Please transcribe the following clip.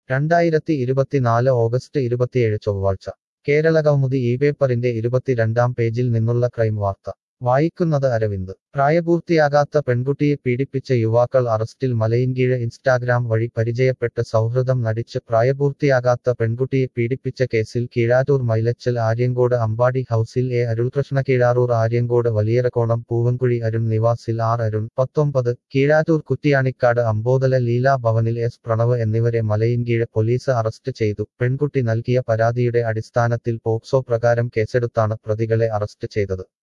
രണ്ടായിരത്തി ഇരുപത്തിനാല് ഓഗസ്റ്റ് ഇരുപത്തിയേഴ് ചൊവ്വാഴ്ച കേരളകൗമുദി ഈ പേപ്പറിന്റെ ഇരുപത്തിരണ്ടാം പേജിൽ നിന്നുള്ള ക്രൈം വാർത്ത വായിക്കുന്നത് അരവിന്ദ് പ്രായപൂർത്തിയാകാത്ത പെൺകുട്ടിയെ പീഡിപ്പിച്ച യുവാക്കൾ അറസ്റ്റിൽ മലയിൻകീഴ് ഇൻസ്റ്റാഗ്രാം വഴി പരിചയപ്പെട്ട് സൗഹൃദം നടിച്ച് പ്രായപൂർത്തിയാകാത്ത പെൺകുട്ടിയെ പീഡിപ്പിച്ച കേസിൽ കീഴാറ്റൂർ മൈലച്ചൽ ആര്യങ്കോട് അമ്പാടി ഹൌസിൽ എ അരുൾകൃഷ്ണ കീഴാറൂർ ആര്യങ്കോട് വലിയറക്കോണം പൂവൻകുഴി അരുൺ നിവാസിൽ ആർ അരുൺ പത്തൊമ്പത് കീഴാറ്റൂർ കുറ്റിയാണിക്കാട് അമ്പോതല ലീലാ ഭവനിൽ എസ് പ്രണവ് എന്നിവരെ മലയിൻകീഴ് പോലീസ് അറസ്റ്റ് ചെയ്തു പെൺകുട്ടി നൽകിയ പരാതിയുടെ അടിസ്ഥാനത്തിൽ പോക്സോ പ്രകാരം കേസെടുത്താണ് പ്രതികളെ അറസ്റ്റ് ചെയ്തത്